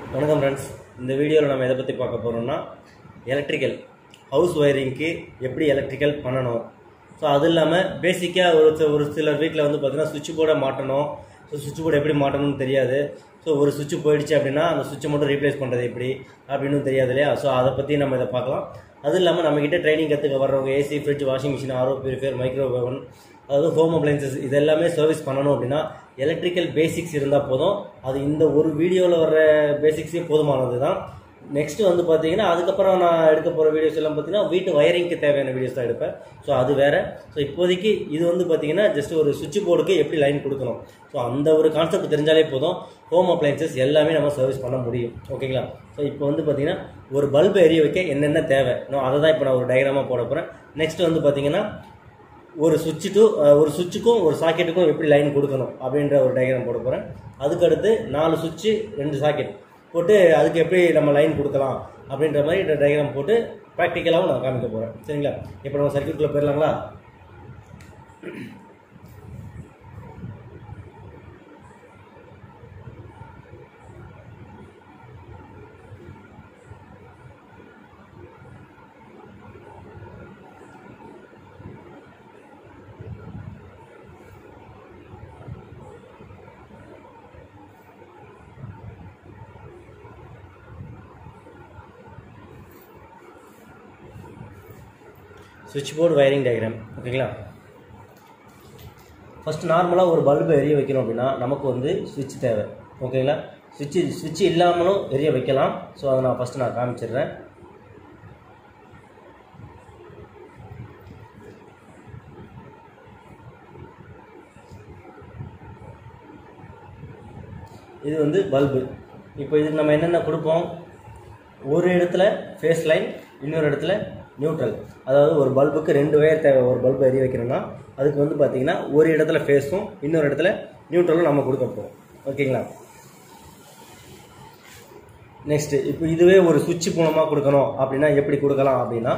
வணக்கம் ஃப்ரெண்ட்ஸ் இந்த வீடியோவில் நம்ம எதை பற்றி பார்க்க போகிறோம்னா எலக்ட்ரிக்கல் ஹவுஸ் ஒயரிங்க்கு எப்படி எலக்ட்ரிக்கல் பண்ணணும் ஸோ அது இல்லாமல் பேசிக்காக ஒரு சி- ஒரு சிலர் வீட்டில் வந்து பார்த்தீங்கன்னா சுவிட்ச் போர்டை மாட்டணும் ஸோ சுவிட்ச் போர்டு எப்படி மாட்டணும்னு தெரியாது ஸோ ஒரு சுவிட்ச் போயிடுச்சு அப்படின்னா அந்த சுவிட்சை மட்டும் ரீப்ளேஸ் பண்ணுறது எப்படி அப்படின்னு தெரியாது இல்லையா ஸோ அதை பற்றி நம்ம இதை பார்க்கலாம் அது இல்லாமல் நம்மக்கிட்ட ட்ரைனிங் கற்றுக்க வர்றவங்க AC fridge washing machine RO purifier microwave oven அதாவது ஹோம் அப்ளைன்சஸ் இது எல்லாமே சர்வீஸ் பண்ணணும் அப்படின்னா எலக்ட்ரிக்கல் பேசிக்ஸ் இருந்தால் போதும் அது இந்த ஒரு வீடியோவில் வர்ற பேசிக்ஸே போதுமானது தான் நெக்ஸ்ட் வந்து பார்த்தீங்கன்னா அதுக்கப்புறம் நான் எடுக்க போகிற வீடியோஸ் எல்லாம் பார்த்தீங்கன்னா வீட்டு வயரிங்க்கு தேவையான வீடியோஸ் தான் எடுப்பேன் ஸோ அது வேற ஸோ இப்போதைக்கு இது வந்து பார்த்தீங்கன்னா ஜஸ்ட் ஒரு சுவிட்ச் போர்டுக்கு எப்படி லைன் கொடுக்கணும் ஸோ அந்த ஒரு கான்செப்ட் தெரிஞ்சாலே போதும் ஹோம் அப்ளைன்சஸ் எல்லாமே நம்ம சர்வீஸ் பண்ண முடியும் ஓகேங்களா ஸோ இப்போ வந்து பார்த்தீங்கன்னா ஒரு பல்பு எரிய வைக்க என்னென்ன தேவை நான் அதை தான் இப்போ நான் ஒரு டயக்ராமாக போட போகிறேன் நெக்ஸ்ட் வந்து பார்த்தீங்கன்னா ஒரு சுவிட்சு டு ஒரு சுவிட்சுக்கும் ஒரு சாக்கெட்டுக்கும் எப்படி லைன் கொடுக்கணும் அப்படின்ற ஒரு டயக்ராம் போட போகிறேன் அதுக்கடுத்து நாலு சுவிட்சு ரெண்டு சாக்கெட் போட்டு அதுக்கு எப்படி நம்ம லைன் கொடுக்கலாம் அப்படின்ற மாதிரி இந்த டயக்ராம் போட்டு ப்ராக்டிக்கலாகவும் நான் காமிக்க போகிறேன் சரிங்களா இப்போ நம்ம சர்க்கியூட்குள்ளே போயிடலாங்களா சுவிட்ச் போர்டு வயரிங் டயக்ராம் ஓகேங்களா ஃபஸ்ட் நார்மலாக ஒரு பல்பு எரிய வைக்கணும் அப்படின்னா நமக்கு வந்து சுவிட்ச் தேவை ஓகேங்களா சுவிட்சு சுவிட்ச் இல்லாமலும் எரிய வைக்கலாம் ஸோ அதை நான் ஃபஸ்ட்டு நான் காமிச்சிடுறேன் இது வந்து பல்பு இப்போ இதுக்கு நம்ம என்னென்ன கொடுப்போம் ஒரு இடத்துல ஃபேஸ் லைன் இன்னொரு இடத்துல நியூட்ரல் அதாவது ஒரு பல்புக்கு ரெண்டு ஒயர் தேவை ஒரு பல்பு எரிய வைக்கணும்னா அதுக்கு வந்து பார்த்தீங்கன்னா ஒரு இடத்துல ஃபேஸும் இன்னொரு இடத்துல நியூட்ரலும் நம்ம கொடுக்க போகிறோம் ஓகேங்களா நெக்ஸ்ட் இப்போ இதுவே ஒரு சுவிட்ச் மூலமாக கொடுக்கணும் அப்படின்னா எப்படி கொடுக்கலாம் அப்படின்னா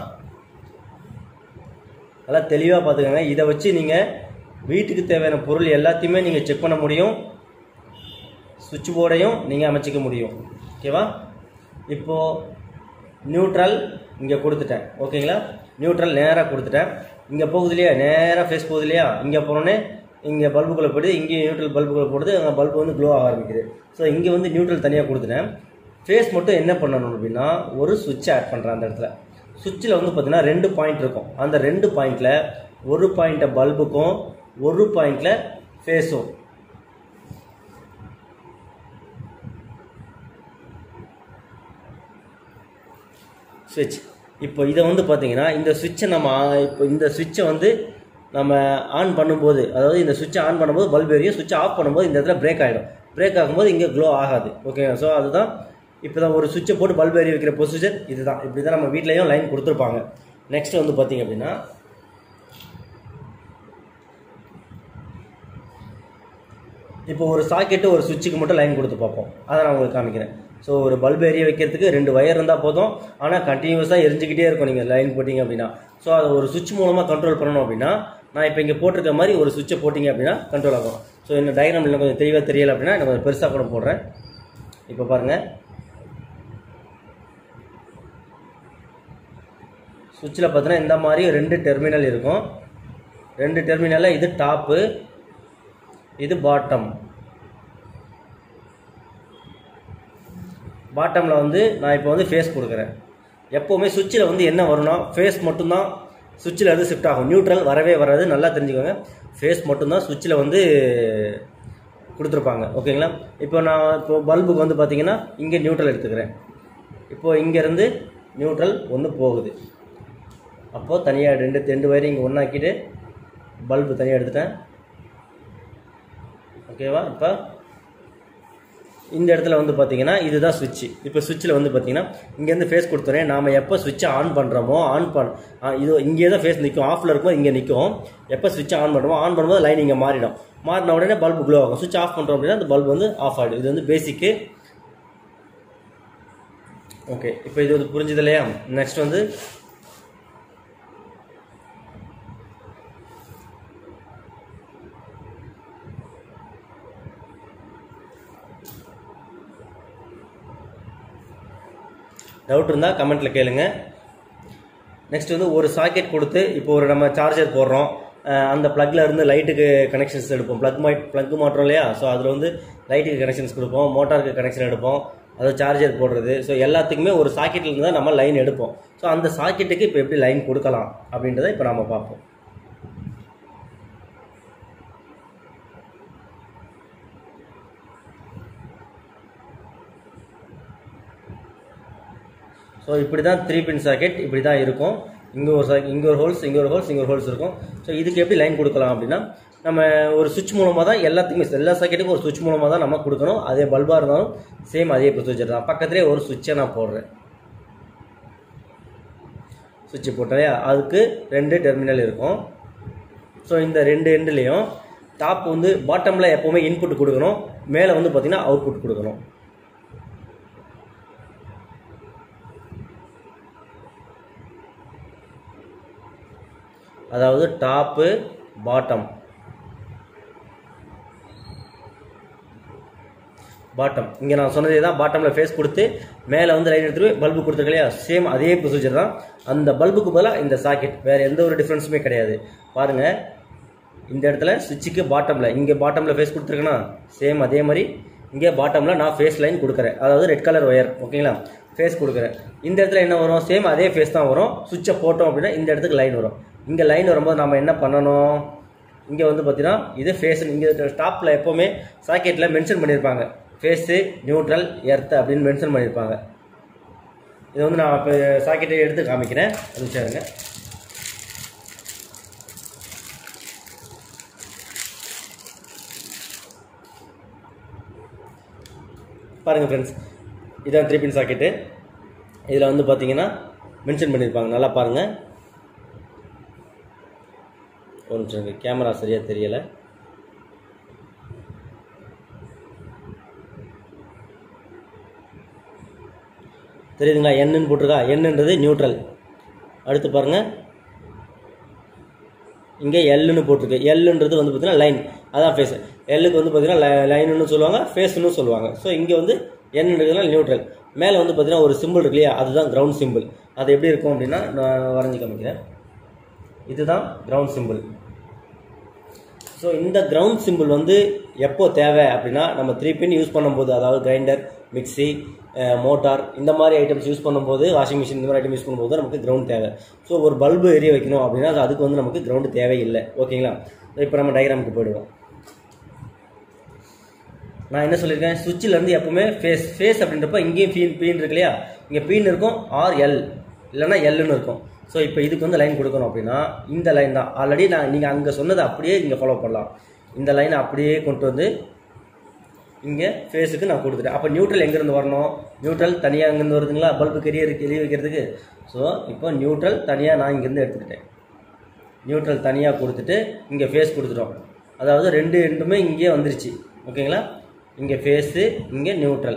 நல்லா தெளிவாக பார்த்துக்கோங்க இதை வச்சு நீங்கள் வீட்டுக்கு தேவையான பொருள் எல்லாத்தையுமே நீங்கள் செக் பண்ண முடியும் சுவிட்ச் போர்டையும் நீங்கள் அமைச்சிக்க முடியும் ஓகேவா இப்போது நியூட்ரல் இங்கே கொடுத்துட்டேன் ஓகேங்களா நியூட்ரல் நேராக கொடுத்துட்டேன் இங்கே போகுது இல்லையா நேராக ஃபேஸ் போகுது இல்லையா இங்கே போனோடனே இங்கே பல்புக்குள்ளே போயிடுது இங்கே நியூட்ரல் பல்புக்குள்ளே போடுது அங்கே பல்பு வந்து க்ளோ ஆக ஆரம்பிக்குது ஸோ இங்கே வந்து நியூட்ரல் தனியாக கொடுத்துட்டேன் ஃபேஸ் மட்டும் என்ன பண்ணணும் அப்படின்னா ஒரு சுவிட்ச் ஆட் பண்ணுறேன் அந்த இடத்துல சுவிட்சில் வந்து பார்த்தீங்கன்னா ரெண்டு பாயிண்ட் இருக்கும் அந்த ரெண்டு பாயிண்டில் ஒரு பாயிண்ட்டை பல்புக்கும் ஒரு பாயிண்டில் ஃபேஸும் ஸ்விட்ச் இப்போ இதை வந்து பார்த்தீங்கன்னா இந்த சுவிட்சை நம்ம ஆ- இப்போ இந்த சுவிட்சை வந்து நம்ம ஆன் பண்ணும்போது அதாவது இந்த சுவிட்சை ஆன் பண்ணும்போது பல்ப் எரியும் சுவிட்சை ஆஃப் பண்ணும்போது இந்த இடத்துல பிரேக் ஆகிடும் பிரேக் ஆகும்போது இங்கே க்ளோ ஆகாது ஓகே ஸோ அதுதான் இப்போ தான் ஒரு சுவிட்சை போட்டு பல்ப் எரிய வைக்கிற ப்ரொசீஜர் இதுதான் இப்படி தான் நம்ம வீட்லேயும் லைன் கொடுத்துருப்பாங்க நெக்ஸ்ட் வந்து பார்த்தீங்க அப்படின்னா இப்போ ஒரு சாக்கெட்டு ஒரு சுவிட்சுக்கு மட்டும் லைன் கொடுத்து பார்ப்போம் அதை நான் உங்களுக்கு காமிக்கிறேன் ஸோ ஒரு பல்பு எரிய வைக்கிறதுக்கு ரெண்டு ஒயர் இருந்தால் போதும் ஆனால் கண்டினியூஸாக எரிஞ்சுக்கிட்டே இருக்கும் நீங்கள் லைன் போட்டிங்க அப்படின்னா ஸோ அதை ஒரு சுவிட்ச் மூலமாக கண்ட்ரோல் பண்ணணும் அப்படின்னா நான் இப்போ இங்கே போட்டிருக்க மாதிரி ஒரு சுவிட்சை போட்டிங்க அப்படின்னா கண்ட்ரோல் ஆகும் ஸோ இந்த டயக்ராம் இன்னும் கொஞ்சம் தெளிவாக தெரியல அப்படின்னா எனக்கு கொஞ்சம் பெருசாக கூட போடுறேன் இப்போ பாருங்கள் சுவிட்சில் பார்த்தீங்கன்னா இந்த மாதிரி ரெண்டு டெர்மினல் இருக்கும் ரெண்டு டெர்மினலில் இது டாப்பு இது பாட்டம் பாட்டமில் வந்து நான் இப்போ வந்து ஃபேஸ் கொடுக்குறேன் எப்போவுமே சுவிட்சில் வந்து என்ன வரும்னா ஃபேஸ் மட்டும்தான் சுவிட்சில் இருந்து ஷிஃப்ட் ஆகும் நியூட்ரல் வரவே வராது நல்லா தெரிஞ்சுக்கோங்க ஃபேஸ் மட்டும்தான் சுவிட்சில் வந்து கொடுத்துருப்பாங்க ஓகேங்களா இப்போ நான் இப்போ பல்புக்கு வந்து பார்த்தீங்கன்னா இங்கே நியூட்ரல் எடுத்துக்கிறேன் இப்போ இங்கேருந்து நியூட்ரல் ஒன்று போகுது அப்போது தனியாக ரெண்டு ரெண்டு வயர் இங்கே ஒன்றாக்கிட்டு பல்பு தனியாக எடுத்துட்டேன் ஓகேவா இப்போ இந்த இடத்துல வந்து பார்த்தீங்கன்னா இதுதான் சுவிட்ச் இப்போ சுவிட்சில் வந்து பார்த்தீங்கன்னா இங்கேருந்து ஃபேஸ் கொடுத்துறேன் நாம் எப்போ சுவிட்சை ஆன் பண்ணுறோமோ ஆன் பண் ஆ, இது இங்கே தான் ஃபேஸ் நிற்கும் ஆஃபில் இருக்கும்போது இங்கே நிற்கும் எப்போ சுவிட்சை ஆன் பண்ணுறோமோ ஆன் பண்ணும்போது லைன் இங்கே மாறிடும் மாறின உடனே பல்பு க்ளோ ஆகும் சுவிட்ச் ஆஃப் பண்ணுறோம் அப்படின்னா அந்த பல்பு வந்து ஆஃப் ஆகிடும் இது வந்து பேசிக்கு ஓகே இப்போ இது வந்து புரிஞ்சுது இல்லையா நெக்ஸ்ட் வந்து டவுட் இருந்தால் கமெண்ட்டில் கேளுங்க நெக்ஸ்ட் வந்து ஒரு சாக்கெட் கொடுத்து இப்போ ஒரு நம்ம சார்ஜர் போடுறோம் அஹ் அந்த ப்ளக்ல இருந்து லைட்டுக்கு கனெக்ஷன்ஸ் எடுப்போம் ப்ளக் மை ப்ளக் மாட்டுறோம் இல்லையா ஸோ அதில் வந்து லைட்டுக்கு கனெக்ஷன்ஸ் கொடுப்போம் மோட்டாருக்கு கனெக்ஷன் எடுப்போம் அது சார்ஜர் போடுறது ஸோ எல்லாத்துக்குமே ஒரு சாக்கெட்ல இருந்து தான் நம்ம லைன் எடுப்போம் ஸோ அந்த சாக்கெட்டுக்கு இப்போ எப்படி லைன் கொடுக்கலாம் அப்படின்றத இப்போ நம்ம பார்ப்போம் ஸோ இப்படி தான் த்ரீ பின் சாக்கெட் இப்படி தான் இருக்கும் இங்கே ஒரு சாக்கெட் இங்கே ஒரு ஹோல்ஸ் இங்கே ஒரு ஹோல்ஸ் இங்கே ஒரு ஹோல்ஸ் இருக்கும் ஸோ இதுக்கு எப்படி லைன் கொடுக்கலாம் அப்படின்னா நம்ம ஒரு சுவிட்ச் மூலமாக தான் எல்லாத்துக்குமே எல்லா சாக்கெட்டுக்கும் ஒரு சுவிட்ச் மூலமாக தான் நம்ம கொடுக்கணும் அதே பல்பாக இருந்தாலும் சேம் அதே ப்ரொசீஜர் தான் பக்கத்துலேயே ஒரு சுவிட்சை நான் போடுறேன் சுவிட்ச் போட்டேன் அதுக்கு ரெண்டு டெர்மினல் இருக்கும் ஸோ இந்த ரெண்டு எண்டுலேயும் டாப் வந்து பாட்டமில் எப்போவுமே இன்புட் கொடுக்கணும் மேலே வந்து பார்த்திங்கன்னா அவுட்புட் கொடுக்கணும் அதாவது டாப்பு பாட்டம் பாட்டம் இங்கே நான் சொன்னதே தான் பாட்டமில் ஃபேஸ் கொடுத்து மேலே வந்து லைன் எடுத்துட்டு பல்பு கொடுத்துருக்க இல்லையா சேம் அதே ப்ரொசீஜர் தான் அந்த பல்புக்கு பதிலாக இந்த சாக்கெட் வேறு எந்த ஒரு டிஃப்ரென்ஸுமே கிடையாது பாருங்கள் இந்த இடத்துல சுவிட்சுக்கு பாட்டமில் இங்கே பாட்டமில் ஃபேஸ் கொடுத்துருக்கேன்னா சேம் அதே மாதிரி இங்கே பாட்டமில் நான் ஃபேஸ் லைன் கொடுக்குறேன் அதாவது ரெட் கலர் ஒயர் ஓகேங்களா ஃபேஸ் கொடுக்குறேன் இந்த இடத்துல என்ன வரும் சேம் அதே ஃபேஸ் தான் வரும் சுவிட்சை போட்டோம் அப்படின்னா இந்த இடத்துக்கு லைன் வரும் இங்கே லைன் வரும்போது நம்ம என்ன பண்ணணும் இங்கே வந்து பார்த்தீங்கன்னா இது ஃபேஸ் இங்கே டாப்பில் எப்போவுமே சாக்கெட்டில் மென்ஷன் பண்ணியிருப்பாங்க ஃபேஸு நியூட்ரல் எர்த் அப்படின்னு மென்ஷன் பண்ணியிருப்பாங்க இது வந்து நான் இப்போ சாக்கெட்டை எடுத்து காமிக்கிறேன் அது வச்சாருங்க பாருங்கள் ஃப்ரெண்ட்ஸ் இதான் த்ரீ பின் சாக்கெட்டு இதில் வந்து பார்த்தீங்கன்னா மென்ஷன் பண்ணியிருப்பாங்க நல்லா பாருங்கள் ஒரு நிமிஷம் எனக்கு கேமரா சரியாக தெரியலை தெரியுதுங்களா என்னன்னு போட்டிருக்கா என்னன்றது நியூட்ரல் அடுத்து பாருங்கள் இங்கே எல்லுன்னு போட்டிருக்கு எல்லுன்றது வந்து பார்த்தீங்கன்னா லைன் அதான் ஃபேஸ் எல்லுக்கு வந்து பார்த்தீங்கன்னா லைனுன்னு சொல்லுவாங்க ஃபேஸ்னு சொல்லுவாங்க ஸோ இங்கே வந்து என்னன்றதுனா நியூட்ரல் மேலே வந்து பார்த்தீங்கன்னா ஒரு சிம்பிள் இருக்கு இல்லையா அதுதான் கிரவுண்ட் சிம்பிள் அது எப்படி இருக்கும் அப்படின்னா நான் வரைஞ்சி காமிக்கிறேன் இதுதான் கிரவுண்ட் சிம்பிள் ஸோ இந்த கிரவுண்ட் சிம்பிள் வந்து எப்போ தேவை அப்படின்னா நம்ம த்ரீ பின் யூஸ் பண்ணும்போது அதாவது கிரைண்டர் மிக்ஸி மோட்டார் இந்த மாதிரி ஐட்டம்ஸ் யூஸ் பண்ணும்போது வாஷிங் மிஷின் இந்த மாதிரி ஐட்டம் யூஸ் பண்ணும்போது நமக்கு கிரவுண்ட் தேவை ஸோ ஒரு பல்பு எரிய வைக்கணும் அப்படின்னா அது அதுக்கு வந்து நமக்கு கிரவுண்டு தேவையில்லை ஓகேங்களா இப்போ நம்ம டயக்ராமுக்கு போயிடுவோம் நான் என்ன சொல்லியிருக்கேன் சுவிட்சில் இருந்து எப்பவுமே ஃபேஸ் ஃபேஸ் அப்படின்றப்ப இங்கேயும் பீன் பீன் இருக்கு இல்லையா இங்கே பீன் இருக்கும் ஆர் எல் இல்லைன்னா எல்லுன்னு இருக்கும் ஸோ இப்போ இதுக்கு வந்து லைன் கொடுக்கணும் அப்படின்னா இந்த லைன் தான் ஆல்ரெடி நான் நீங்கள் அங்கே சொன்னதை அப்படியே இங்கே ஃபாலோ பண்ணலாம் இந்த லைனை அப்படியே கொண்டு வந்து இங்கே ஃபேஸுக்கு நான் கொடுத்துட்டேன் அப்போ நியூட்ரல் எங்கேருந்து வரணும் நியூட்ரல் தனியாக எங்கேருந்து வருதுங்களா பல்புக்கு எரிய எரிய வைக்கிறதுக்கு ஸோ இப்போ நியூட்ரல் தனியாக நான் இங்கேருந்து எடுத்துக்கிட்டேன் நியூட்ரல் தனியாக கொடுத்துட்டு இங்கே ஃபேஸ் கொடுத்துட்டோம் அதாவது ரெண்டு ரெண்டுமே இங்கேயே வந்துருச்சு ஓகேங்களா இங்கே ஃபேஸு இங்கே நியூட்ரல்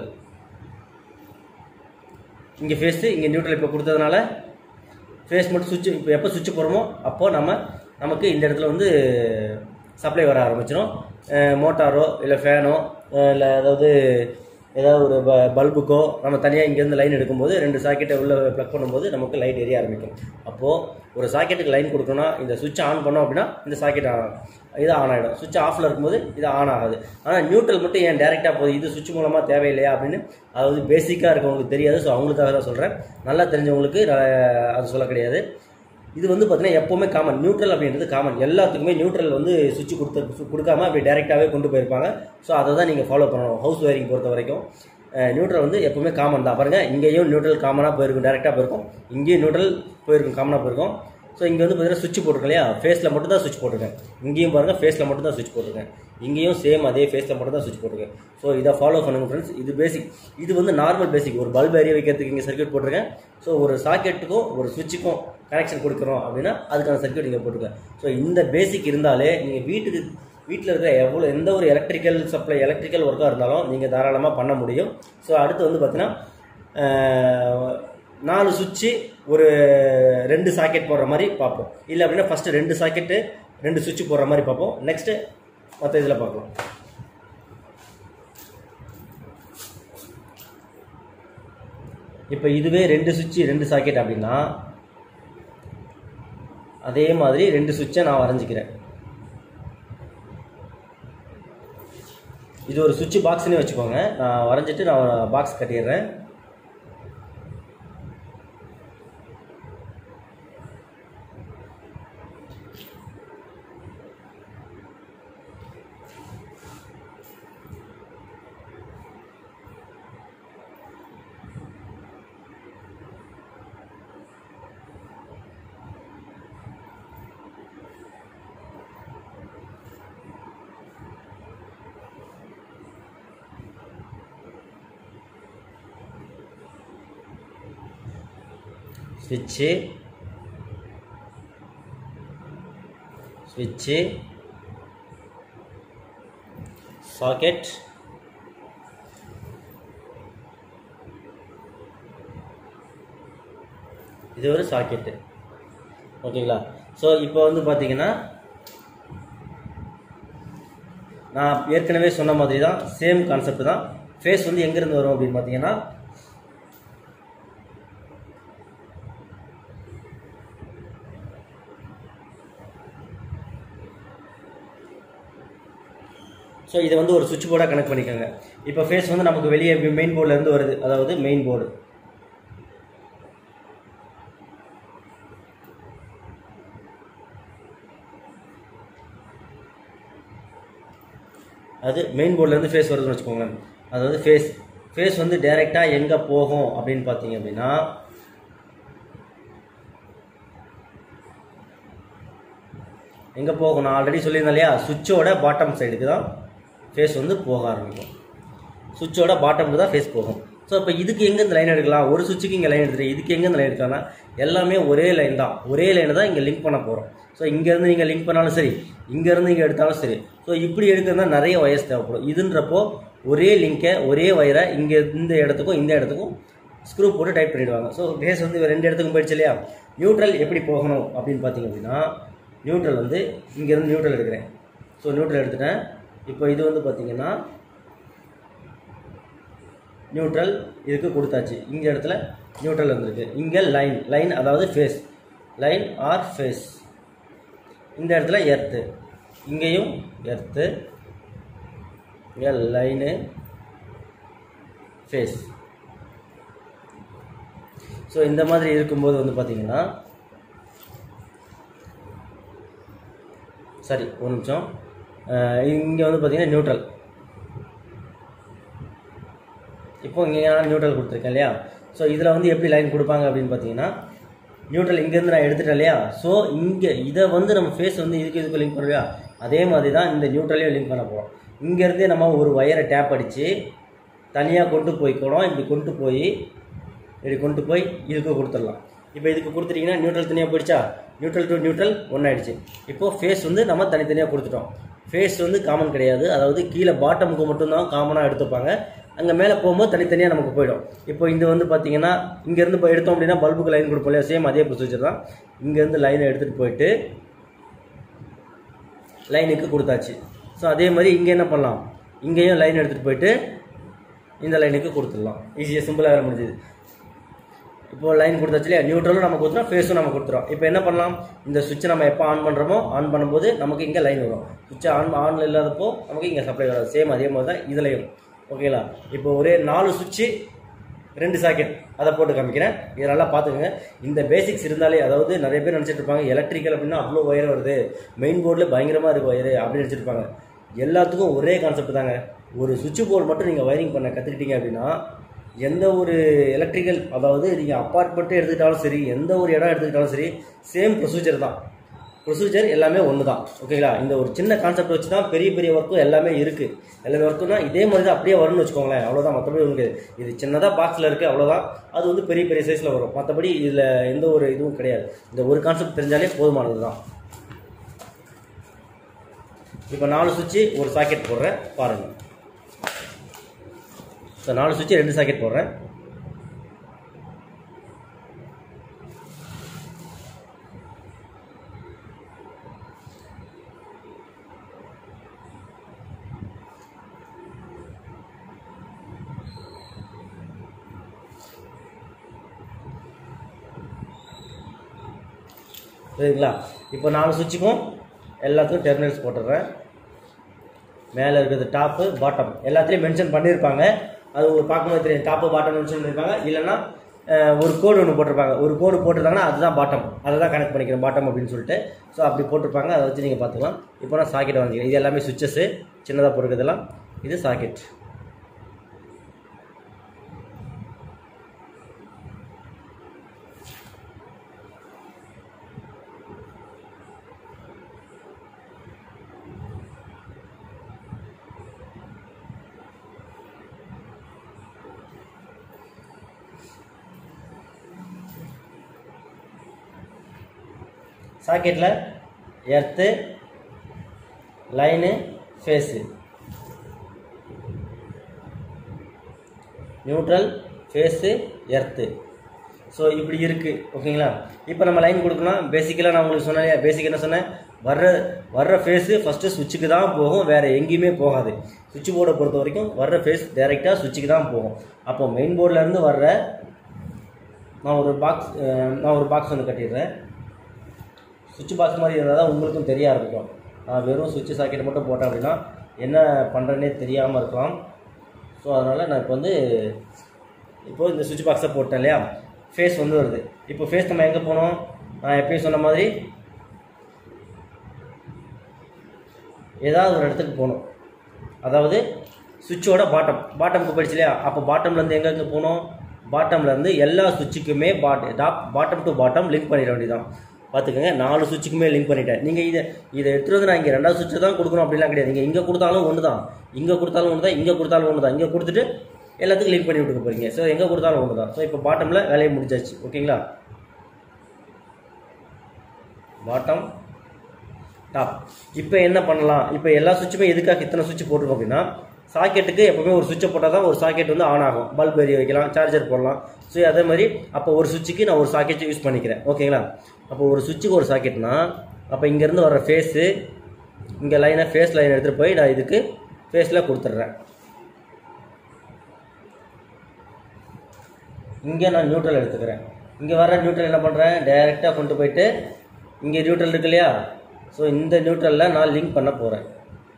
இங்கே ஃபேஸு இங்கே நியூட்ரல் இப்போ கொடுத்ததுனால ஃபேஸ் மட்டும் சுவிட்ச் இப்போ எப்போ சுவிட்ச் போடுறோமோ அப்போது நம்ம நமக்கு இந்த இடத்துல வந்து சப்ளை வர ஆரம்பிச்சிடும் மோட்டாரோ இல்லை ஃபேனோ இல்லை அதாவது ஏதாவது ஒரு ப பல்புக்கோ நம்ம தனியாக இங்கேருந்து லைன் எடுக்கும்போது ரெண்டு சாக்கெட்டை உள்ளே ப்ளக் பண்ணும்போது நமக்கு லைட் எரிய ஆரம்பிக்கும் அப்போது ஒரு சாக்கெட்டுக்கு லைன் கொடுக்கணும்னா இந்த சுவிட்ச் ஆன் பண்ணோம் அப்படின்னா இந்த சாக்கெட் ஆன் ஆகும் இது ஆன் ஆகிடும் சுவிட்ச் ஆஃபில் இருக்கும்போது இது ஆன் ஆகாது ஆனால் நியூட்ரல் மட்டும் ஏன் டேரெக்டாக போகுது இது சுவிட்ச் மூலமாக தேவையில்லையா அப்படின்னு அதாவது பேசிக்காக இருக்கவங்களுக்கு தெரியாது ஸோ அவங்களுக்காக தான் சொல்கிறேன் நல்லா தெரிஞ்சவங்களுக்கு அது சொல்ல கிடையாது இது வந்து பார்த்தீங்கன்னா எப்போவுமே காமன் நியூட்ரல் அப்படின்றது காமன் எல்லாத்துக்குமே நியூட்ரல் வந்து சுவிட்ச் கொடுத்து கொடுக்காம அப்படி டேரெக்டாகவே கொண்டு போயிருப்பாங்க ஸோ அதை தான் நீங்கள் ஃபாலோ பண்ணணும் ஹவுஸ் ஒயரிங் பொறுத்த வரைக்கும் நியூட்ரல் வந்து எப்போவுமே காமன் தான் பாருங்கள் இங்கேயும் நியூட்ரல் காமனாக போயிருக்கும் டேரெக்டாக போயிருக்கும் இங்கேயும் நியூட்ரல் போயிருக்கும் காமனாக போயிருக்கும் ஸோ இங்கே வந்து பார்த்தீங்கன்னா சுவிட்ச் போட்டிருக்கேன் இல்லையா ஃபேஸில் மட்டும் தான் சுவிட்ச் போட்டிருக்கேன் இங்கேயும் பாருங்கள் ஃபேஸில் மட்டும் தான் சுவிட்ச் போட்டிருக்கேன் இங்கேயும் சேம் அதே ஃபேஸில் மட்டும் தான் சுவிட்ச் போட்டிருக்கேன் ஸோ இதை ஃபாலோ பண்ணுங்கள் ஃப்ரெண்ட்ஸ் இது பேசிக் இது வந்து நார்மல் பேசிக் ஒரு பல்ப் எரிய வைக்கிறதுக்கு இங்கே சர்க்யூட் போட்டிருக்கேன் ஸோ ஒரு சாக்கெட்டுக்கும் ஒரு சுவிட்சுக்கும் கனெக்ஷன் கொடுக்குறோம் அப்படின்னா அதுக்கான சர்க்யூட் இங்கே போட்டிருக்கேன் ஸோ இந்த பேசிக் இருந்தாலே நீங்கள் வீட்டுக்கு வீட்டில் இருக்கிற எவ்வளோ எந்த ஒரு எலக்ட்ரிக்கல் சப்ளை எலக்ட்ரிக்கல் ஒர்க்காக இருந்தாலும் நீங்கள் தாராளமாக பண்ண முடியும் ஸோ அடுத்து வந்து பார்த்தீங்கன்னா நாலு சுவிட்சு ஒரு ரெண்டு சாக்கெட் போடுற மாதிரி பார்ப்போம் இல்லை அப்படின்னா ஃபஸ்ட்டு ரெண்டு சாக்கெட்டு ரெண்டு சுவிட்ச் போடுற மாதிரி பார்ப்போம் நெக்ஸ்ட்டு மற்ற இதில் பார்க்கலாம் இப்போ இதுவே ரெண்டு சுவிட்சு ரெண்டு சாக்கெட் அப்படின்னா அதே மாதிரி ரெண்டு சுவிட்சை நான் வரைஞ்சிக்கிறேன் இது ஒரு சுவிட்ச் பாக்ஸ்னே வச்சுக்கோங்க நான் வரைஞ்சிட்டு நான் பாக்ஸ் கட்டிடுறேன் ஸ்விட்சு ஸ்விட்சு சாக்கெட் இது ஒரு சாக்கெட்டு ஓகேங்களா ஸோ இப்போ வந்து பார்த்தீங்கன்னா நான் ஏற்கனவே சொன்ன மாதிரி தான் சேம் கான்செப்ட் தான் ஃபேஸ் வந்து எங்கேருந்து வரும் அப்படின்னு பார்த்தீங்கன்னா ஸோ இதை வந்து ஒரு சுவிட்ச் போர்டாக கனெக்ட் பண்ணிக்கோங்க இப்போ ஃபேஸ் வந்து நமக்கு வெளியே மெயின் போர்ட்லேருந்து வருது அதாவது மெயின் போர்டு அது மெயின் போர்ட்லேருந்து ஃபேஸ் வருதுன்னு வச்சுக்கோங்க அதாவது ஃபேஸ் ஃபேஸ் வந்து டைரெக்டாக எங்கே போகும் அப்படின்னு பார்த்தீங்க அப்படின்னா எங்கே போகும் நான் ஆல்ரெடி சொல்லியிருந்தேன் இல்லையா சுவிட்சோட பாட்டம் சைடுக்கு தான் ஃபேஸ் வந்து போக ஆரம்பிக்கும் சுவிட்சோட பாட்டமுக்கு தான் ஃபேஸ் போகும் ஸோ இப்போ இதுக்கு எங்கே இந்த லைன் எடுக்கலாம் ஒரு சுவிட்சுக்கு இங்கே லைன் எடுத்துட்டு இதுக்கு எங்கே இந்த லைன் எடுக்கலாம்னா எல்லாமே ஒரே லைன் தான் ஒரே லைனை தான் இங்கே லிங்க் பண்ண போகிறோம் ஸோ இங்கேருந்து நீங்கள் லிங்க் பண்ணாலும் சரி இங்கேருந்து இங்கே எடுத்தாலும் சரி ஸோ இப்படி எடுக்கிறதா நிறைய வயர்ஸ் தேவைப்படும் இதுன்றப்போ ஒரே லிங்கை ஒரே வயரை இங்கே இந்த இடத்துக்கும் இந்த இடத்துக்கும் ஸ்க்ரூ போட்டு டைப் பண்ணிடுவாங்க ஸோ ஃபேஸ் வந்து இவ ரெண்டு இடத்துக்கும் போயிடுச்சு இல்லையா நியூட்ரல் எப்படி போகணும் அப்படின்னு பார்த்தீங்க அப்படின்னா நியூட்ரல் வந்து இங்கேருந்து நியூட்ரல் எடுக்கிறேன் ஸோ நியூட்ரல் எடுத்துட்டேன் இப்போ இது வந்து பார்த்தீங்கன்னா நியூட்ரல் இதுக்கு கொடுத்தாச்சு இங்கே இடத்துல நியூட்ரல் வந்திருக்கு இங்கே லைன் லைன் அதாவது ஃபேஸ் லைன் ஆர் ஃபேஸ் இந்த இடத்துல எர்த்து இங்கேயும் எர்த்து இங்கே லைனு ஃபேஸ் ஸோ இந்த மாதிரி இருக்கும்போது வந்து பார்த்தீங்கன்னா சரி ஒரு நிமிஷம் இங்கே வந்து பார்த்தீங்கன்னா நியூட்ரல் இப்போ இங்கே நான் நியூட்ரல் கொடுத்துருக்கேன் இல்லையா ஸோ இதில் வந்து எப்படி லைன் கொடுப்பாங்க அப்படின்னு பார்த்தீங்கன்னா நியூட்ரல் இங்கேருந்து நான் எடுத்துட்டேன் இல்லையா ஸோ இங்கே இதை வந்து நம்ம ஃபேஸ் வந்து இதுக்கு இதுக்கு லிங்க் பண்ணலையா அதே மாதிரி தான் இந்த நியூட்ரலையும் லிங்க் பண்ண போகிறோம் இங்கேருந்தே நம்ம ஒரு ஒயரை டேப் அடித்து தனியாக கொண்டு போய்க்கணும் இப்படி கொண்டு போய் இப்படி கொண்டு போய் இதுக்கு கொடுத்துடலாம் இப்போ இதுக்கு கொடுத்துட்டீங்கன்னா நியூட்ரல் தனியாக போயிடுச்சா நியூட்ரல் டு நியூட்ரல் ஒன்றாயிடுச்சு இப்போது ஃபேஸ் வந்து நம்ம தனித்தனியாக கொடுத்துட்டோம் ஃபேஸ் வந்து காமன் கிடையாது அதாவது கீழே பாட்டமுக்கு மட்டும்தான் காமனாக எடுத்துப்பாங்க அங்கே மேலே போகும்போது தனித்தனியாக நமக்கு போயிடும் இப்போ இது வந்து பார்த்தீங்கன்னா இங்கேருந்து இப்போ எடுத்தோம் அப்படின்னா பல்புக்கு லைன் கொடுப்போம் இல்லையா சேம் அதே ப்ரொசீஜர் தான் இங்கேருந்து லைனை எடுத்துகிட்டு போயிட்டு லைனுக்கு கொடுத்தாச்சு ஸோ அதே மாதிரி இங்கே என்ன பண்ணலாம் இங்கேயும் லைன் எடுத்துகிட்டு போயிட்டு இந்த லைனுக்கு கொடுத்துடலாம் ஈஸியாக சிம்பிளாக வேலை முடிஞ்சுது இப்போ லைன் கொடுத்தாச்சு இல்லையா நியூட்ரலும் நம்ம கொடுத்துறோம் ஃபேஸும் நம்ம கொடுத்துறோம் இப்போ என்ன பண்ணலாம் இந்த சுவிட்சை நம்ம எப்போ ஆன் பண்ணுறோமோ ஆன் பண்ணும்போது நமக்கு இங்கே லைன் வரும் சுவிட்சை ஆன் ஆனில் இல்லாதப்போ நமக்கு இங்கே சப்ளை வராது சேம் அதே மாதிரி தான் இதுலையும் ஓகேங்களா இப்போ ஒரே நாலு சுவிட்சு ரெண்டு சாக்கெட் அதை போட்டு காமிக்கிறேன் இதை நல்லா பார்த்துக்கோங்க இந்த பேசிக்ஸ் இருந்தாலே அதாவது நிறைய பேர் நினச்சிட்டு இருப்பாங்க எலக்ட்ரிக்கல் அப்படின்னா அவ்வளோ ஒயர் வருது மெயின் போர்டில் பயங்கரமாக இருக்குது ஒயரு அப்படின்னு நினச்சிட்டு இருப்பாங்க எல்லாத்துக்கும் ஒரே கான்செப்ட் தாங்க ஒரு சுவிட்ச் போர்டு மட்டும் நீங்கள் வயரிங் பண்ண கற்றுக்கிட்டீங்க அப்படின்னா எந்த ஒரு எலக்ட்ரிக்கல் அதாவது நீங்கள் அப்பார்ட்மெண்ட்டே எடுத்துக்கிட்டாலும் சரி எந்த ஒரு இடம் எடுத்துக்கிட்டாலும் சரி சேம் ப்ரொசீஜர் தான் ப்ரொசீஜர் எல்லாமே ஒன்று தான் ஓகேங்களா இந்த ஒரு சின்ன கான்செப்ட் வச்சு தான் பெரிய பெரிய ஒர்க்கும் எல்லாமே இருக்குது எல்லாமே ஒர்க்குனா இதே மாதிரி தான் அப்படியே வரும்னு வச்சுக்கோங்களேன் அவ்வளோதான் மற்றபடி உங்களுக்கு இது சின்னதாக பாக்ஸில் இருக்குது அவ்வளோதான் அது வந்து பெரிய பெரிய சைஸில் வரும் மற்றபடி இதில் எந்த ஒரு இதுவும் கிடையாது இந்த ஒரு கான்செப்ட் தெரிஞ்சாலே போதுமானது தான் இப்போ நாலு சுவிட்சு ஒரு சாக்கெட் போடுறேன் பாருங்கள் ஸோ நாலு சுவிட்சு ரெண்டு சாக்கெட் போடுறேன் சரிங்களா இப்போ நாலு சுவிட்சுக்கும் எல்லாத்துக்கும் டெர்மினல்ஸ் போட்டுடுறேன் மேலே இருக்கிறது டாப்பு பாட்டம் எல்லாத்துலேயும் மென்ஷன் பண்ணியிருப்பாங்க அது ஒரு பார்க்கும்போது தெரியும் டாப்பு பாட்டம் மென்ஷன் பண்ணியிருப்பாங்க இல்லைன்னா அஹ், ஒரு கோடு ஒன்று போட்டிருப்பாங்க ஒரு கோடு போட்டிருந்தாங்கன்னா அதுதான் பாட்டம் அதை தான் கனெக்ட் பண்ணிக்கிறேன் பாட்டம் அப்படின்னு சொல்லிட்டு ஸோ அப்படி போட்டிருப்பாங்க அதை வச்சு நீங்கள் பார்த்துக்கலாம் இப்போ நான் சாக்கெட் வாங்கிக்கிறேன் இது எல்லாமே சுவிச்சஸ்ஸு சின்னதாக போட்டுருக்கிறதெல்லாம் இது சாக்கெட் சாக்கெட்டில் earth line phase neutral phase earth so இப்படி இருக்குது ஓகேங்களா இப்போ நம்ம லைன் கொடுக்கணும் பேசிக்கலாக நான் உங்களுக்கு சொன்னேன் பேசிக் என்ன சொன்னேன் வர்ற வர்ற ஃபேஸு ஃபஸ்ட்டு சுவிட்சுக்கு தான் போகும் வேறு எங்கேயுமே போகாது சுவிட்ச் போர்டை பொறுத்த வரைக்கும் வர்ற ஃபேஸ் டைரெக்டாக சுவிட்சுக்கு தான் போகும் அப்போ மெயின் போர்ட்லேருந்து வர்ற நான் ஒரு பாக்ஸ் நான் ஒரு பாக்ஸ் வந்து கட்டிடுறேன் சுவிட்ச் பாக்ஸ் மாதிரி இருந்தால் தான் உங்களுக்கும் தெரிய ஆரம்பிக்கும் நான் வெறும் சுவிட்ச் சாக்கெட் மட்டும் போட்டேன் அப்படின்னா என்ன பண்ணுறேன்னே தெரியாமல் இருக்கலாம் ஸோ அதனால் நான் இப்போ வந்து இப்போ இந்த சுவிட்ச் பாக்ஸை போட்டேன் இல்லையா ஃபேஸ் வந்து வருது இப்போ ஃபேஸ் நம்ம எங்கே போனோம் நான் எப்பயும் சொன்ன மாதிரி ஏதாவது ஒரு இடத்துக்கு போகணும் அதாவது சுவிட்சோட பாட்டம் பாட்டம்க்கு போயிடுச்சு இல்லையா அப்போ பாட்டம்லேருந்து எங்கெங்கே போகணும் பாட்டம்லேருந்து எல்லா சுவிட்சுக்குமே பாட் top bottom to bottom link பண்ணிட வேண்டியதான் பார்த்துக்கோங்க நாலு சுவிட்சுக்குமே லிங்க் பண்ணிட்டேன் நீங்கள் இதை இதை எடுத்துகிட்டு வந்து நான் இங்கே ரெண்டாவது சுவிட்சை தான் கொடுக்கணும் அப்படிலாம் கிடையாது நீங்கள் இங்கே கொடுத்தாலும் ஒன்று தான் இங்கே கொடுத்தாலும் ஒன்று தான் இங்கே கொடுத்தாலும் ஒன்று தான் இங்கே கொடுத்துட்டு எல்லாத்துக்கும் லிங்க் பண்ணி விட்டுக்க போகிறீங்க ஸோ எங்கே கொடுத்தாலும் ஒன்று தான் ஸோ இப்போ பாட்டமில் வேலையை முடிஞ்சாச்சு ஓகேங்களா பாட்டம் டாப் இப்போ என்ன பண்ணலாம் இப்போ எல்லா சுவிட்சுமே எதுக்காக இத்தனை சுவிட்ச் போட்டிருக்கோம் அப்படின்னா சாக்கெட்டுக்கு எப்பவுமே ஒரு சுவிட்சை போட்டால் தான் ஒரு சாக்கெட் வந்து ஆன் ஆகும் பல்ப் எரிய வைக்கலாம் சார்ஜர் போடலாம் ஸோ அதே மாதிரி அப்போ ஒரு சுவிட்சுக்கு நான் ஒரு சாக்கெட் யூஸ் பண்ணிக்கிறேன் ஓகேங்களா அப்போ ஒரு சுவிட்சுக்கு ஒரு சாக்கெட்னா அப்போ இங்கேருந்து வர ஃபேஸு இங்கே லைனை ஃபேஸ் லைன் எடுத்துகிட்டு போய் நான் இதுக்கு ஃபேஸில் கொடுத்துட்றேன் இங்கே நான் நியூட்ரல் எடுத்துக்கிறேன் இங்கே வர நியூட்ரல் என்ன பண்ணுறேன் டைரெக்டாக கொண்டு போயிட்டு இங்கே நியூட்ரல் இருக்கு இல்லையா ஸோ இந்த நியூட்ரலில் நான் லிங்க் பண்ண போகிறேன்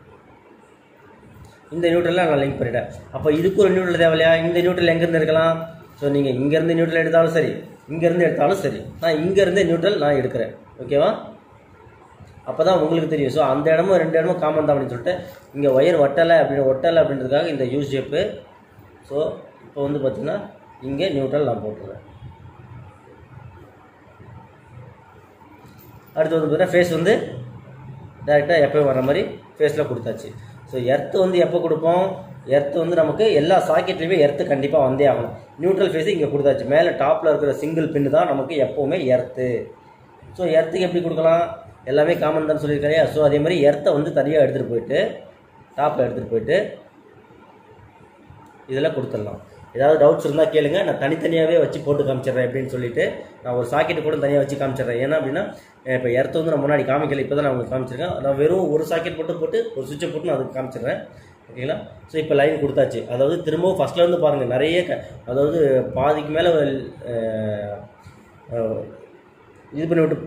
இந்த நியூட்ரலில் நான் லிங்க் பண்ணிட்டேன் அப்போ இதுக்கு ஒரு நியூட்ரல் தேவையில்லையா இந்த நியூட்ரல் எங்கேருந்து எடுக்கலாம் ஸோ நீங்கள் இங்கேருந்து நியூட்ரல் எடுத்தாலும் சரி இங்கேருந்து எடுத்தாலும் சரி நான் இங்கேருந்தே நியூட்ரல் நான் எடுக்கிறேன் ஓகேவா அப்போ தான் உங்களுக்கு தெரியும் ஸோ அந்த இடமும் ரெண்டு இடமும் காமன் தான் அப்படின்னு சொல்லிட்டு இங்கே ஒயர் ஒட்டலை அப்படின்னு ஒட்டலை அப்படின்றதுக்காக இந்த யூஸ் ஷேப்பு ஸோ இப்போ வந்து பார்த்தீங்கன்னா இங்கே நியூட்ரல் நான் போட்டுருவேன் அடுத்து வந்து பார்த்தீங்கன்னா ஃபேஸ் வந்து டேரெக்டாக எப்போயும் வர மாதிரி ஃபேஸில் கொடுத்தாச்சு ஸோ எர்த்து வந்து எப்போ கொடுப்போம் எர்த்து வந்து நமக்கு எல்லா சாக்கெட்லேயுமே எர்த்து கண்டிப்பாக வந்தே ஆகணும் நியூட்ரல் ஃபேஸு இங்கே கொடுத்தாச்சு மேலே டாப்பில் இருக்கிற சிங்கிள் பின்னு தான் நமக்கு எப்போவுமே எர்த்து ஸோ எர்த்துக்கு எப்படி கொடுக்கலாம் எல்லாமே காமன் தான் சொல்லியிருக்காரு ஸோ அதே மாதிரி எர்த்தை வந்து தனியாக எடுத்துகிட்டு போயிட்டு டாப்பில் எடுத்துகிட்டு போயிட்டு இதில் கொடுத்துடலாம் ஏதாவது டவுட்ஸ் இருந்தால் கேளுங்க நான் தனித்தனியாகவே வச்சு போட்டு காமிச்சிடுறேன் அப்படின்னு சொல்லிட்டு நான் ஒரு சாக்கெட்டு கூட தனியாக வச்சு காமிச்சிடுறேன் ஏன்னா அப்படின்னா இப்போ எர்த்து வந்து நான் முன்னாடி காமிக்கல இப்போ தான் நான் உங்களுக்கு காமிச்சிருக்கேன் நான் வெறும் ஒரு சாக்கெட் மட்டும் போட்டு ஒரு சுவிட்சை போட்டு நான் அதுக்கு காமிச்சிடுறேன் ஓகேங்களா ஸோ இப்போ லைன் கொடுத்தாச்சு அதாவது திரும்பவும் ஃபஸ்ட்லேருந்து பாருங்கள் நிறைய க அதாவது பாதிக்கு மேலே இது பண்ணி விட்டு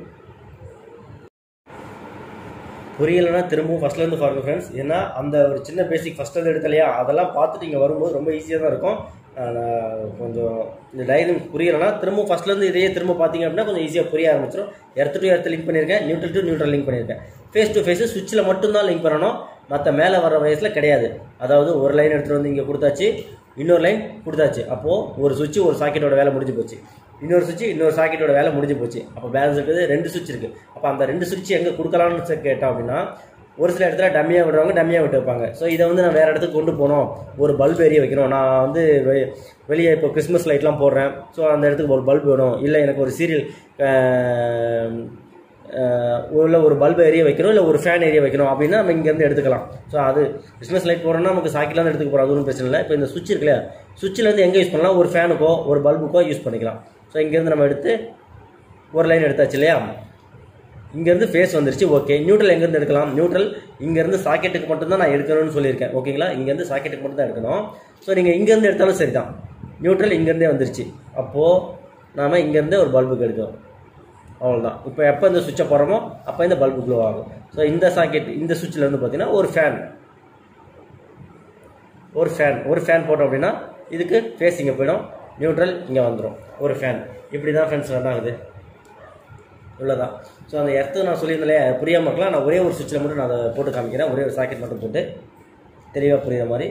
புரியலைன்னா திரும்பவும் ஃபஸ்ட்லேருந்து பாருங்கள் ஃப்ரெண்ட்ஸ் ஏன்னா அந்த ஒரு சின்ன பேசிக் ஃபஸ்ட்டு எடுத்த இல்லையா அதெல்லாம் பார்த்துட்டு இங்கே வரும்போது ரொம்ப ஈஸியாக தான் இருக்கும் ஆஹ் நான் கொஞ்சம் இந்த டைரிங் புரியலைன்னா திரும்ப ஃபஸ்ட்லேருந்து இதையே திரும்ப பார்த்தீங்க அப்படின்னா கொஞ்சம் ஈஸியாக புரிய ஆரம்பிச்சிடும் எர்த்து டு எர்த்து லிங்க் பண்ணியிருக்கேன் நியூட்ரல் டு நியூட்ரல் லிங்க் பண்ணியிருக்கேன் ஃபேஸ் டு ஃபேஸு சுவிட்சில் மட்டும்தான் லிங்க் பண்ணணும் மற்ற மேலே வர வயசில் கிடையாது அதாவது ஒரு லைன் எடுத்துகிட்டு வந்து இங்கே கொடுத்தாச்சு இன்னொரு லைன் கொடுத்தாச்சு அப்போது ஒரு சுவிட்ச் ஒரு சாக்கெட்டோட வேலை முடிஞ்சு போச்சு இன்னொரு சுவிட்ச் இன்னொரு சாக்கெட்டோட வேலை முடிஞ்சு போச்சு அப்போ பேலன்ஸ் இருக்குது ரெண்டு சுவிட்ச் இருக்குது அப்போ அந்த ரெண்டு சுவிட்ச் எங்கே கொடுக்கலாம்னு செ- கேட்டோம் அப்படின்னா ஒரு சில இடத்துல டம்மியாக விடுறவங்க டம்மியாக விட்டு வைப்பாங்க ஸோ இதை வந்து நான் வேறு இடத்துக்கு கொண்டு போகணும் ஒரு பல்ப் எரிய வைக்கணும் நான் வந்து வெ- வெளியே இப்போ கிறிஸ்மஸ் லைட்லாம் போடுறேன் ஸோ அந்த இடத்துக்கு ஒரு பல்ப் வேணும் இல்லை எனக்கு ஒரு சீரியல் உள்ள ஒரு பல்ப் எரிய வைக்கணும் இல்லை ஒரு ஃபேன் எரிய வைக்கணும் அப்படின்னா நம்ம இங்கேருந்து எடுத்துக்கலாம் ஸோ அது கிறிஸ்மஸ் லைட் போடுறோம்னா நமக்கு சாக்கெட்லாம் தான் எடுத்துக்க போகிறோம் அது ஒன்றும் பிரச்சனை இல்லை இப்போ இந்த சுவிட்ச் இருக்கு இல்லையா சுவிட்சில் வந்து எங்கே யூஸ் பண்ணலாம் ஒரு ஃபேனுக்கோ ஒரு பல்புக்கோ யூஸ் பண்ணிக்கலாம் ஸோ இங்கேருந்து நம்ம எடுத்து ஒரு லைன் எடுத்தாச்சு இல்லையா இங்கேருந்து ஃபேஸ் வந்துருச்சு ஓகே நியூட்ரல் எங்கேருந்து எடுக்கலாம் நியூட்ரல் இங்கேருந்து சாக்கெட்டுக்கு மட்டும்தான் நான் எடுக்கணும்னு சொல்லியிருக்கேன் ஓகேங்களா இங்கேருந்து சாக்கெட்டுக்கு மட்டும் தான் எடுக்கணும் ஸோ நீங்கள் இங்கேருந்து எடுத்தாலும் சரி தான் நியூட்ரல் இங்கேருந்தே வந்துருச்சு அப்போது நாம் இங்கேருந்தே ஒரு பல்புக்கு எடுக்கிறோம் அவ்வளோதான் இப்போ எப்போ இந்த சுவிட்சை போடுறோமோ அப்போ இந்த பல்பு க்ளோ ஆகும் ஸோ இந்த சாக்கெட் இந்த சுவிட்சில் வந்து பார்த்தீங்கன்னா ஒரு ஃபேன் ஒரு ஃபேன் ஒரு ஃபேன் போட்டோம் அப்படின்னா இதுக்கு ஃபேஸ் இங்கே போயிடும் நியூட்ரல் இங்கே வந்துடும் ஒரு ஃபேன் இப்படி தான் ஃப்ரெண்ட்ஸ் ரன் ஆகுது இவ்வளோதான் ஸோ அந்த எர்த்து நான் சொல்லியிருந்தேன் புரியாம இருக்கலாம் நான் ஒரே ஒரு சுவிட்சில் மட்டும் நான் அதை போட்டு காமிக்கிறேன் ஒரே ஒரு சாக்கெட் மட்டும் போட்டு தெளிவாக புரியுற மாதிரி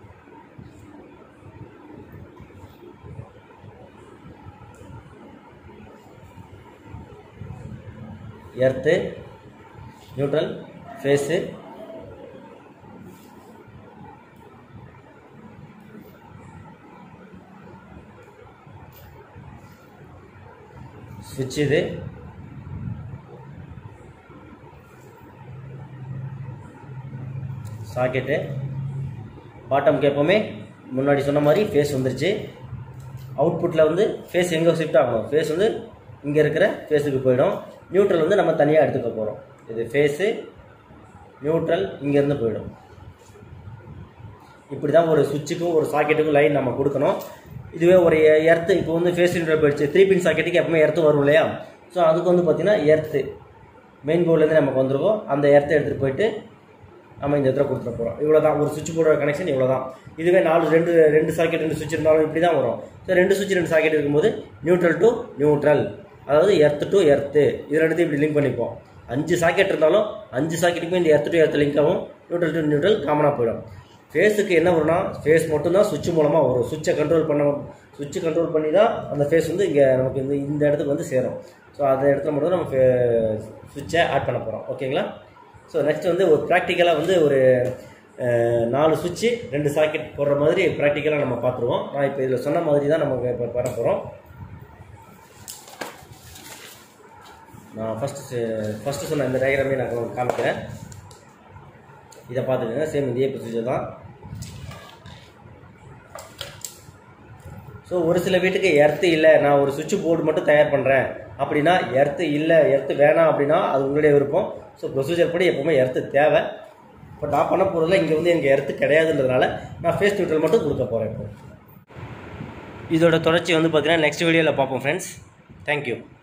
எர்த்து நியூட்ரல் ஃபேஸு ஸ்விட்ச் இது சாக்கெட்டு பாட்டம்க்கு எப்போவுமே முன்னாடி சொன்ன மாதிரி ஃபேஸ் வந்துருச்சு அவுட்புட்டில் வந்து ஃபேஸ் எங்கே ஷிஃப்ட் ஆகணும் ஃபேஸ் வந்து இங்கே இருக்கிற ஃபேஸுக்கு போயிடும் நியூட்ரல் வந்து நம்ம தனியாக எடுத்துக்க போகிறோம் இது ஃபேஸு நியூட்ரல் இங்கேருந்து போயிடும் இப்படி தான் ஒரு சுவிட்சுக்கும் ஒரு சாக்கெட்டுக்கும் லைன் நம்ம கொடுக்கணும் இதுவே ஒரு எர்த்து இப்போ வந்து ஃபேஸ் நியூட்ரல் போயிடுச்சு த்ரீ பின் சாக்கெட்டுக்கு எப்பவுமே எர்த்து வரும் இல்லையா ஸோ அதுக்கு வந்து பார்த்திங்கன்னா எர்த்து மெயின் போர்ட்லேருந்து நமக்கு வந்துருக்கோம் அந்த எர்த்தை எடுத்துகிட்டு போயிட்டு நம்ம இந்த இடத்துல கொடுத்துட போகிறோம் இவ்வளோ தான் ஒரு சுவிட்ச் போர்டோட கனெக்ஷன் இவ்வளோ தான் இதுவே நாலு ரெண்டு ரெண்டு சாக்கெட் ரெண்டு சுவிட்ச் இருந்தாலும் இப்படி தான் வரும் ஸோ ரெண்டு சுவிட்ச் ரெண்டு சாக்கெட் இருக்கும்போது நியூட்ரல் டு நியூட்ரல் அதாவது எர்த்து டு எர்த்து இது ரெண்டுத்தையும் இப்படி லிங்க் பண்ணிப்போம் அஞ்சு சாக்கெட் இருந்தாலும் அஞ்சு சாக்கெட்டுக்குமே இந்த எர்த்து டு எர்த்து லிங்க் ஆகும் நியூட்ரல் டு நியூட்ரல் காமனாக போயிடும் ஃபேஸுக்கு என்ன வரும்னா ஃபேஸ் மட்டும்தான் சுவிட்ச் மூலமாக வரும் சுவிட்சை கண்ட்ரோல் பண்ண சுவிட்சை கண்ட்ரோல் பண்ணி தான் அந்த ஃபேஸ் வந்து இங்கே நமக்கு இந்த இந்த இடத்துக்கு வந்து சேரும் ஸோ அந்த இடத்துல மட்டும் தான் நம்ம சுவிட்சை ஆட் பண்ண போகிறோம் ஓகேங்களா ஸோ நெக்ஸ்ட் வந்து ஒரு ப்ராக்டிக்கலாக வந்து ஒரு அஹ், நாலு சுவிட்சு ரெண்டு சாக்கெட் போடுற மாதிரி ப்ராக்டிக்கலாக நம்ம பார்த்துருவோம் நான் இப்போ இதில் சொன்ன மாதிரி தான் நமக்கு இப்போ பண்ண போகிறோம் நான் ஃபஸ்ட்டு ஃபஸ்ட்டு சொன்ன இந்த டயக்ராமே நான் உங்களுக்கு காமிக்கிறேன் இதை பார்த்துக்கோங்க சேம் இதே ப்ரொசீஜர் தான் ஸோ ஒரு சில வீட்டுக்கு எர்த்து இல்லை நான் ஒரு சுவிட்ச் போர்டு மட்டும் தயார் பண்ணுறேன் அப்படின்னா எர்த்து இல்லை எர்த்து வேணாம் அப்படின்னா அது உங்களுடைய விருப்பம் ஸோ ப்ரொசீஜர் படி எப்போவுமே எர்த்து தேவை இப்போ நான் பண்ண போகிறதுல இங்கே வந்து எனக்கு எர்த்து கிடையாதுன்றதுனால நான் ஃபேஸ் நியூட்ரல் மட்டும் கொடுக்க போகிறேன் இப்போ இதோட தொடர்ச்சி வந்து பார்த்தீங்கன்னா நெக்ஸ்ட் வீடியோவில் பார்ப்போம் ஃப்ரெண்ட்ஸ் தேங்க்யூ